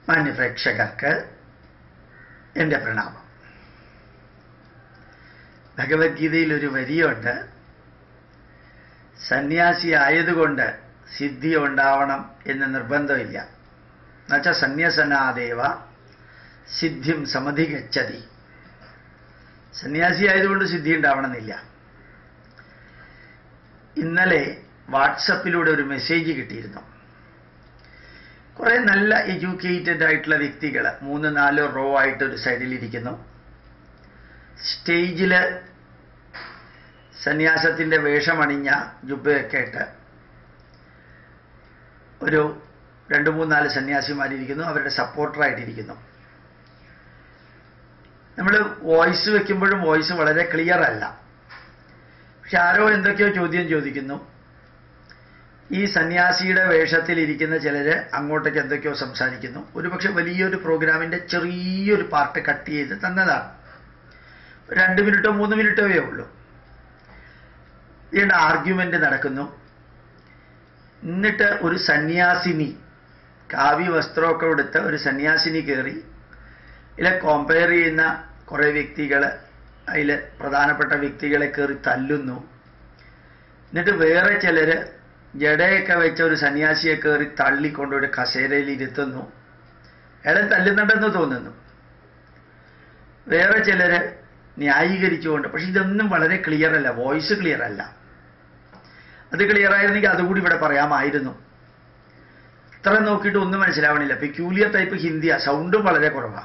മാന്യപ്രേക്ഷകർക്ക് എൻ്റെ പ്രണാമം ഭഗവത്ഗീതയിൽ ഒരു വരിയുണ്ട് സന്യാസി ആയതുകൊണ്ട് സിദ്ധി ഉണ്ടാവണം എന്ന് നിർബന്ധമില്ല എന്നുവെച്ചാൽ സന്യാസനാദേവ സിദ്ധിം സമധിഗച്ഛതി സന്യാസി ആയതുകൊണ്ട് സിദ്ധി ഉണ്ടാവണമെന്നില്ല ഇന്നലെ വാട്സപ്പിലൂടെ ഒരു മെസ്സേജ് കിട്ടിയിരുന്നു കുറെ നല്ല എഡ്യൂക്കേറ്റഡ് ആയിട്ടുള്ള വ്യക്തികൾ മൂന്ന് നാലോ റോ ആയിട്ട് ഒരു സൈഡിൽ ഇരിക്കുന്നു സ്റ്റേജിൽ സന്യാസത്തിന്റെ വേഷമണിഞ്ഞ ജുബയൊക്കെ ഇട്ട് ഒരു രണ്ട് മൂന്നാല് സന്യാസിമാരിയ്ക്കുന്നു അവരുടെ സപ്പോർട്ടറായിട്ടിരിക്കുന്നു നമ്മൾ വോയിസ് വെക്കുമ്പോഴും വോയിസ് വളരെ ക്ലിയർ അല്ല പക്ഷെ ആരോ എന്തൊക്കെയോ ചോദ്യം ചോദിക്കുന്നു ഈ സന്യാസിയുടെ വേഷത്തിൽ ഇരിക്കുന്ന ചിലര് അങ്ങോട്ടേക്ക് എന്തൊക്കെയോ സംസാരിക്കുന്നു ഒരുപക്ഷെ വലിയൊരു പ്രോഗ്രാമിന്റെ ചെറിയൊരു പാർട്ട് കട്ട് ചെയ്ത് തന്നതാണ് രണ്ട് മിനിറ്റോ മൂന്ന് മിനിറ്റോയേ ഉള്ളൂ ഇതിന്റെ ആർഗ്യുമെന്റ് നടക്കുന്നു എന്നിട്ട് ഒരു സന്യാസിനി കാവ്യ വസ്ത്രമൊക്കെ എടുത്ത് ഒരു സന്യാസിനി കയറി ഇതിലെ കോമ്പയർ ചെയ്യുന്ന കുറേ വ്യക്തികൾ അതിൽ പ്രധാനപ്പെട്ട വ്യക്തികളെ കയറി തല്ലുന്നു എന്നിട്ട് വേറെ ചിലര് ജടയൊക്കെ വെച്ച ഒരു സന്യാസിയെ കയറി തള്ളിക്കൊണ്ട് ഒരു കസേരയിൽ ഇരുത്തുന്നു അയാളെ തല്ലുന്നുണ്ടെന്ന് തോന്നുന്നു വേറെ ചിലര് ന്യായീകരിച്ചുകൊണ്ട് പക്ഷെ ഇതൊന്നും വളരെ ക്ലിയർ അല്ല വോയിസ് ക്ലിയർ അല്ല അത് ക്ലിയർ ആയിരുന്നെങ്കിൽ അതുകൂടി ഇവിടെ പറയാമായിരുന്നു ഇത്ര നോക്കിയിട്ട് ഒന്നും മനസ്സിലാവണില്ല പെക്യൂലിയർ ടൈപ്പ് ഹിന്ദിയാ സൗണ്ടും വളരെ കുറവാണ്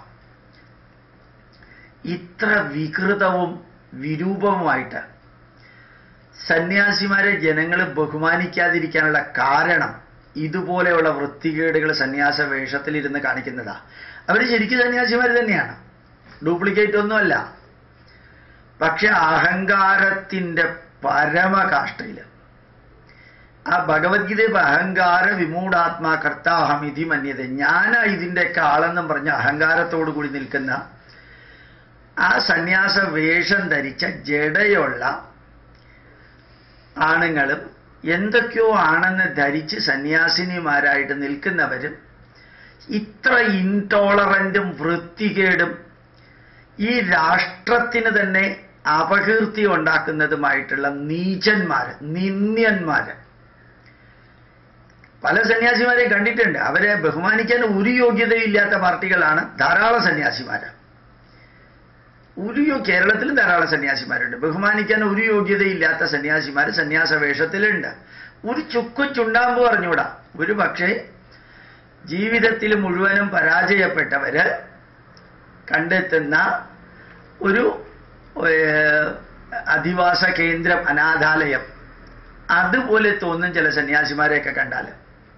ഇത്ര വികൃതവും വിരൂപവുമായിട്ട് സന്യാസിമാരെ ജനങ്ങൾ ബഹുമാനിക്കാതിരിക്കാനുള്ള കാരണം ഇതുപോലെയുള്ള വൃത്തികേടുകൾ സന്യാസ വേഷത്തിലിരുന്ന് കാണിക്കുന്നതാ അവർ ശരിക്കും സന്യാസിമാർ തന്നെയാണ് ഡ്യൂപ്ലിക്കേറ്റ് ഒന്നുമല്ല പക്ഷെ അഹങ്കാരത്തിന്റെ പരമകാഷ്ടയില് ആ ഭഗവത്ഗീത അഹങ്കാര വിമൂഢാത്മാ കർത്താഹമിതി മന്യത ഞാനാ ഇതിൻ്റെയൊക്കെ ആളെന്നും പറഞ്ഞ അഹങ്കാരത്തോടു കൂടി നിൽക്കുന്ന ആ സന്യാസ വേഷം ധരിച്ച ജഡയുള്ള ആണുങ്ങളും എന്തൊക്കെയോ ആണെന്ന് ധരിച്ച് സന്യാസിനിമാരായിട്ട് നിൽക്കുന്നവരും ഇത്ര ഇൻടോളറൻറ്റും വൃത്തികേടും ഈ രാഷ്ട്രത്തിന് തന്നെ അപകീർത്തി ഉണ്ടാക്കുന്നതുമായിട്ടുള്ള നീചന്മാര് നിന്ദ്യന്മാര് പല സന്യാസിമാരെയും കണ്ടിട്ടുണ്ട് അവരെ ബഹുമാനിക്കാൻ ഒരു യോഗ്യതയില്ലാത്ത പാർട്ടികളാണ് ധാരാളം സന്യാസിമാര് ഒരു യോ- കേരളത്തിലും ധാരാളം സന്യാസിമാരുണ്ട് ബഹുമാനിക്കാൻ ഒരു യോഗ്യതയില്ലാത്ത സന്യാസിമാർ സന്യാസ വേഷത്തിലുണ്ട് ഒരു ചുക്കു ചുണ്ടാമ്പ് പറഞ്ഞുകൂടാ ഒരു പക്ഷേ ജീവിതത്തിൽ മുഴുവനും പരാജയപ്പെട്ടവര് കണ്ടെത്തുന്ന ഒരു ഏർ, അധിവാസ കേന്ദ്രം അനാഥാലയം അതുപോലെ തോന്നും ചില സന്യാസിമാരെയൊക്കെ കണ്ടാൽ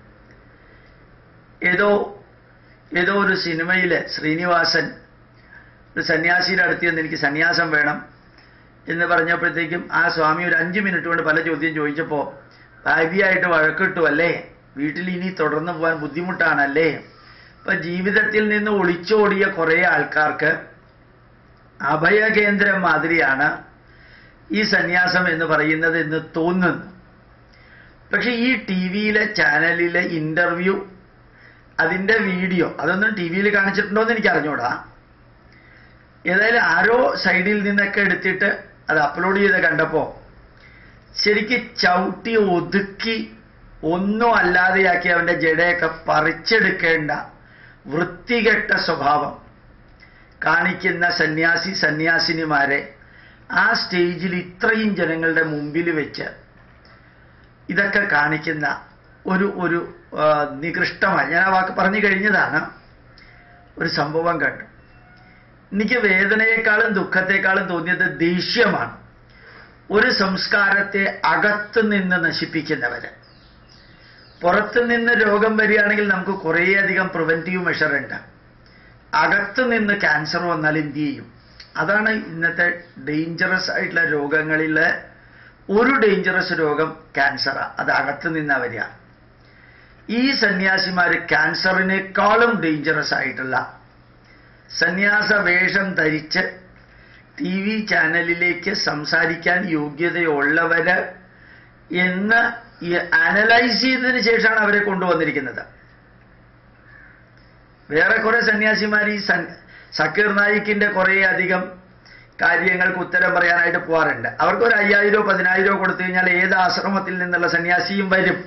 ഏതോ ഏതോ ഒരു സിനിമയില് ശ്രീനിവാസൻ ഒരു സന്യാസിയുടെ അടുത്ത് ചെന്ന് എനിക്ക് സന്യാസം വേണം എന്ന് പറഞ്ഞപ്പോഴത്തേക്കും ആ സ്വാമി ഒരു അഞ്ച് മിനിറ്റ് കൊണ്ട് പല ചോദ്യം ചോദിച്ചപ്പോൾ ഭാര്യയായിട്ട് വഴക്കിട്ടു അല്ലേ വീട്ടിൽ ഇനി തുടർന്ന് പോകാൻ ബുദ്ധിമുട്ടാണല്ലേ ഇപ്പൊ ജീവിതത്തിൽ നിന്ന് ഒളിച്ചോടിയ കുറേ ആൾക്കാർക്ക് അഭയകേന്ദ്രം മാതിരിയാണ് ഈ സന്യാസം എന്ന് പറയുന്നത് എന്ന് തോന്നുന്നു പക്ഷെ ഈ ടി വിയിലെ ചാനലിലെ ഇന്റർവ്യൂ അതിന്റെ വീഡിയോ അതൊന്നും ടി വിയിൽ കാണിച്ചിട്ടുണ്ടോ എന്ന് എനിക്ക് അറിഞ്ഞൂടാ ഏതായാലും ആരോ സൈഡിൽ നിന്നൊക്കെ എടുത്തിട്ട് അത് അപ്ലോഡ് ചെയ്ത് കണ്ടപ്പോ ശരിക്ക് ചവിട്ടി ഒതുക്കി ഒന്നും അല്ലാതെയാക്കി അവന്റെ ജടയൊക്കെ പറിച്ചെടുക്കേണ്ട വൃത്തികെട്ട സ്വഭാവം കാണിക്കുന്ന സന്യാസി സന്യാസിനിമാരെ ആ സ്റ്റേജിൽ ഇത്രയും ജനങ്ങളുടെ മുമ്പിൽ വെച്ച് ഇതൊക്കെ കാണിക്കുന്ന ഒരു ഒരു ആ, നികൃഷ്ടമായി ഞാൻ ആ വാക്ക് പറഞ്ഞു കഴിഞ്ഞതാണ് ഒരു സംഭവം കണ്ടു എനിക്ക് വേദനയെക്കാളും ദുഃഖത്തെക്കാളും തോന്നിയത് ദേഷ്യമാണ് ഒരു സംസ്കാരത്തെ അകത്തു നിന്ന് നശിപ്പിക്കുന്നവര് പുറത്തു നിന്ന് രോഗം വരികയാണെങ്കിൽ നമുക്ക് കുറേയധികം പ്രിവെന്റീവ് മെഷർ ഉണ്ട് അകത്തു നിന്ന് ക്യാൻസർ വന്നാൽ എന്ത് ചെയ്യും അതാണ് ഇന്നത്തെ ഡേഞ്ചറസ് ആയിട്ടുള്ള രോഗങ്ങളിലെ ഒരു ഡേഞ്ചറസ് രോഗം ക്യാൻസറാ അത് അകത്തു നിന്നാ വരിക ഈ സന്യാസിമാര് ക്യാൻസറിനേക്കാളും ഡേഞ്ചറസ് ആയിട്ടുള്ള സന്യാസ വേഷം ധരിച്ച് ടി വി ചാനലിലേക്ക് സംസാരിക്കാൻ യോഗ്യതയുള്ളവര് എന്ന് ഈ അനലൈസ് ചെയ്തതിന് ശേഷമാണ് അവരെ കൊണ്ടുവന്നിരിക്കുന്നത് വേറെ കുറെ സന്യാസിമാർ ഈ സൻ സക്കീർ നായിക്കിന്റെ കുറേ അധികം കാര്യങ്ങൾക്ക് ഉത്തരം പറയാനായിട്ട് പോകാറുണ്ട് അവർക്ക് ഒരു അയ്യായിരോ പതിനായിരോ കൊടുത്തു കഴിഞ്ഞാൽ ഏത് ആശ്രമത്തിൽ നിന്നുള്ള സന്യാസിയും വരും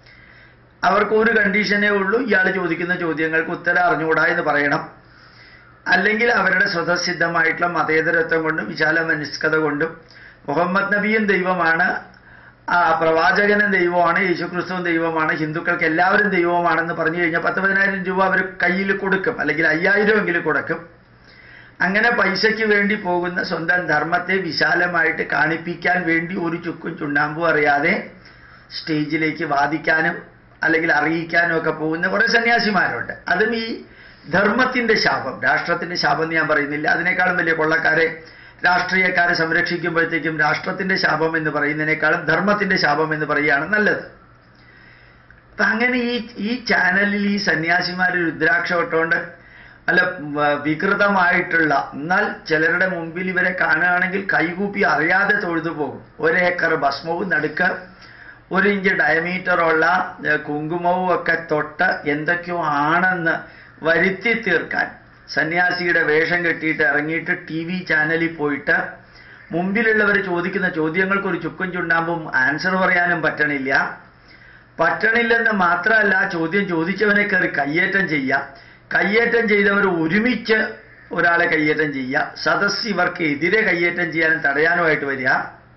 അവർക്ക് ഒരു കണ്ടീഷനേ ഉള്ളൂ ഇയാൾ ചോദിക്കുന്ന ചോദ്യങ്ങൾക്ക് ഉത്തരം അറിഞ്ഞുകൂടാ എന്ന് പറയണം അല്ലെങ്കിൽ അവരുടെ സ്വതസിദ്ധമായിട്ടുള്ള മതേതരത്വം കൊണ്ടും വിശാല മനസ്കത കൊണ്ടും മുഹമ്മദ് നബിയും ദൈവമാണ് ആ പ്രവാചകനും ദൈവമാണ് യേശുക്രിസ്തുവും ദൈവമാണ് ഹിന്ദുക്കൾക്ക് എല്ലാവരും ദൈവമാണെന്ന് പറഞ്ഞു കഴിഞ്ഞാൽ പത്ത് പതിനായിരം രൂപ അവർ കയ്യിൽ കൊടുക്കും അല്ലെങ്കിൽ അയ്യായിരം എങ്കിലും കൊടുക്കും അങ്ങനെ പൈസയ്ക്ക് വേണ്ടി പോകുന്ന സ്വന്തം ധർമ്മത്തെ വിശാലമായിട്ട് കാണിപ്പിക്കാൻ വേണ്ടി ഒരു ചുക്കും ചുണ്ണാമ്പും അറിയാതെ സ്റ്റേജിലേക്ക് വാദിക്കാനും അല്ലെങ്കിൽ അറിയിക്കാനും ഒക്കെ പോകുന്ന കുറെ സന്യാസിമാരുണ്ട് അതും ഈ ധർമ്മത്തിന്റെ ശാപം രാഷ്ട്രത്തിന്റെ ശാപം എന്ന് ഞാൻ പറയുന്നില്ല അതിനേക്കാളും വലിയ കൊള്ളക്കാരെ രാഷ്ട്രീയക്കാരെ സംരക്ഷിക്കുമ്പോഴത്തേക്കും രാഷ്ട്രത്തിന്റെ ശാപം എന്ന് പറയുന്നതിനേക്കാളും ധർമ്മത്തിന്റെ ശാപം എന്ന് പറയുകയാണ് നല്ലത് അപ്പൊ അങ്ങനെ ഈ ഈ ചാനലിൽ ഈ സന്യാസിമാർ രുദ്രാക്ഷ ഇട്ടുകൊണ്ട് അല്ല വ- വികൃതമായിട്ടുള്ള എന്നാൽ ചിലരുടെ മുമ്പിൽ ഇവരെ കാണുകയാണെങ്കിൽ കൈകൂപ്പി അറിയാതെ തൊഴുതു പോകും ഒരേക്കർ ഭസ്മവും നടുക്ക് ഒരു ഇഞ്ച് ഡയമീറ്ററുള്ള ഏ, കുങ്കുമവും ഒക്കെ തൊട്ട് എന്തൊക്കെയോ ആണെന്ന് വരുത്തി തീർക്കാൻ സന്യാസിയുടെ വേഷം കെട്ടിയിട്ട് ഇറങ്ങിയിട്ട് ടി വി ചാനലിൽ പോയിട്ട് മുമ്പിലുള്ളവർ ചോദിക്കുന്ന ചോദ്യങ്ങൾക്ക് ഒരു ചുക്കും ചുണ്ണാമ്പും ആൻസർ പറയാനും പറ്റണില്ല പറ്റണില്ലെന്ന് മാത്രമല്ല ആ ചോദ്യം ചോദിച്ചവനെ കയറി കയ്യേറ്റം ചെയ്യാം കയ്യേറ്റം ചെയ്തവർ ഒരുമിച്ച് ഒരാളെ കയ്യേറ്റം ചെയ്യുക സദസ് ഇവർക്ക് എതിരെ കയ്യേറ്റം ചെയ്യാനും തടയാനുമായിട്ട് വരിക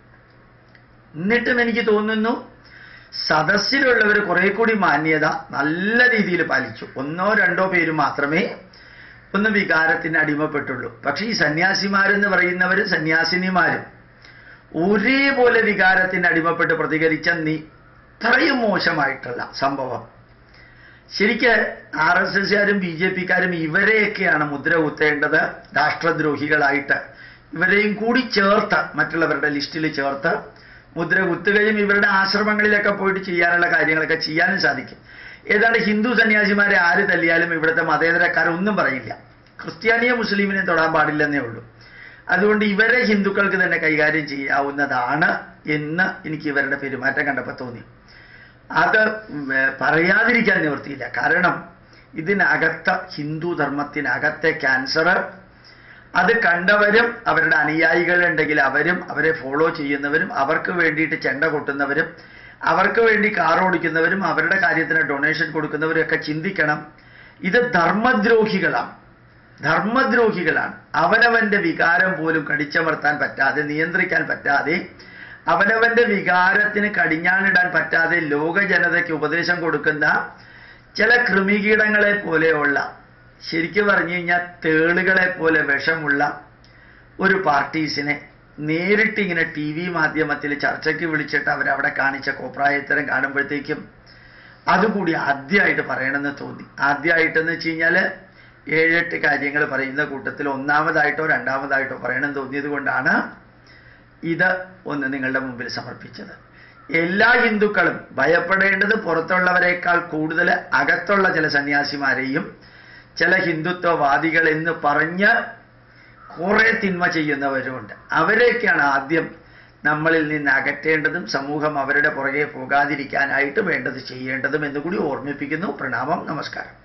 എന്നിട്ടും എനിക്ക് തോന്നുന്നു സദസ്സിലുള്ളവർ കുറെ കൂടി മാന്യത നല്ല രീതിയിൽ പാലിച്ചു ഒന്നോ രണ്ടോ പേര് മാത്രമേ ഒന്ന് വികാരത്തിന് അടിമപ്പെട്ടുള്ളൂ പക്ഷേ ഈ സന്യാസിമാരെന്ന് പറയുന്നവരും സന്യാസിനിമാരും ഒരേപോലെ വികാരത്തിന് അടിമപ്പെട്ട് പ്രതികരിച്ച നീ ഇത്രയും മോശമായിട്ടുള്ള സംഭവം ശരിക്ക് ആർ എസ് എസ്കാരും ബി ജെ പിക്കാരും ഇവരെയൊക്കെയാണ് മുദ്ര കുത്തേണ്ടത് രാഷ്ട്രദ്രോഹികളായിട്ട് ഇവരെയും കൂടി ചേർത്ത് മറ്റുള്ളവരുടെ ലിസ്റ്റിൽ ചേർത്ത് മുദ്ര കുത്തുകയും ഇവരുടെ ആശ്രമങ്ങളിലൊക്കെ പോയിട്ട് ചെയ്യാനുള്ള കാര്യങ്ങളൊക്കെ ചെയ്യാനും സാധിക്കും ഏതാണ്ട് ഹിന്ദു സന്യാസിമാരെ ആര് തല്ലിയാലും ഇവിടുത്തെ മതേതരക്കാർ ഒന്നും പറയില്ല ക്രിസ്ത്യാനിയെ മുസ്ലിമിനെ തൊടാൻ പാടില്ലെന്നേ ഉള്ളൂ അതുകൊണ്ട് ഇവരെ ഹിന്ദുക്കൾക്ക് തന്നെ കൈകാര്യം ചെയ്യാവുന്നതാണ് എന്ന് എനിക്ക് ഇവരുടെ പെരുമാറ്റം കണ്ടപ്പോൾ തോന്നി അത് ഉം, ഏ, പറയാതിരിക്കാൻ നിവൃത്തിയില്ല കാരണം ഇതിനകത്ത് ഹിന്ദു ധർമ്മത്തിനകത്തെ ക്യാൻസർ അത് കണ്ടവരും അവരുടെ അനുയായികളുണ്ടെങ്കിൽ അവരും അവരെ ഫോളോ ചെയ്യുന്നവരും അവർക്ക് വേണ്ടിയിട്ട് ചെണ്ട കൊട്ടുന്നവരും അവർക്ക് വേണ്ടി കാർ ഓടിക്കുന്നവരും അവരുടെ കാര്യത്തിന് ഡൊണേഷൻ കൊടുക്കുന്നവരും ഒക്കെ ചിന്തിക്കണം ഇത് ധർമ്മദ്രോഹികളാണ് ധർമ്മദ്രോഹികളാണ് അവനവന്റെ വികാരം പോലും കടിച്ചമർത്താൻ പറ്റാതെ നിയന്ത്രിക്കാൻ പറ്റാതെ അവനവന്റെ വികാരത്തിന് കടിഞ്ഞാണിടാൻ പറ്റാതെ ലോക ജനതയ്ക്ക് ഉപദേശം കൊടുക്കുന്ന ചില കൃമികീടങ്ങളെ പോലെയുള്ള ശരിക്കും പറഞ്ഞു കഴിഞ്ഞാൽ തേളുകളെ പോലെ വിഷമുള്ള ഒരു പാർട്ടീസിനെ നേരിട്ട് ഇങ്ങനെ ടി വി മാധ്യമത്തിൽ ചർച്ചയ്ക്ക് വിളിച്ചിട്ട് അവരവിടെ കാണിച്ച കോപ്രായത്തരം കാണുമ്പോഴത്തേക്കും അതുകൂടി ആദ്യമായിട്ട് പറയണമെന്ന് തോന്നി ആദ്യമായിട്ടെന്ന് വെച്ച് കഴിഞ്ഞാൽ ഏഴെട്ട് കാര്യങ്ങൾ പറയുന്ന കൂട്ടത്തിൽ ഒന്നാമതായിട്ടോ രണ്ടാമതായിട്ടോ പറയണമെന്ന് തോന്നിയത് കൊണ്ടാണ് ഇത് ഒന്ന് നിങ്ങളുടെ മുമ്പിൽ സമർപ്പിച്ചത് എല്ലാ ഹിന്ദുക്കളും ഭയപ്പെടേണ്ടത് പുറത്തുള്ളവരെക്കാൾ കൂടുതൽ അകത്തുള്ള ചില സന്യാസിമാരെയും ചില ഹിന്ദുത്വവാദികൾ എന്ന് പറഞ്ഞ് കുറെ തിന്മ ചെയ്യുന്നവരുമുണ്ട് അവരെയൊക്കെയാണ് ആദ്യം നമ്മളിൽ നിന്ന് അകറ്റേണ്ടതും സമൂഹം അവരുടെ പുറകെ പോകാതിരിക്കാനായിട്ട് വേണ്ടത് ചെയ്യേണ്ടതും എന്നുകൂടി ഓർമ്മിപ്പിക്കുന്നു പ്രണാമം നമസ്കാരം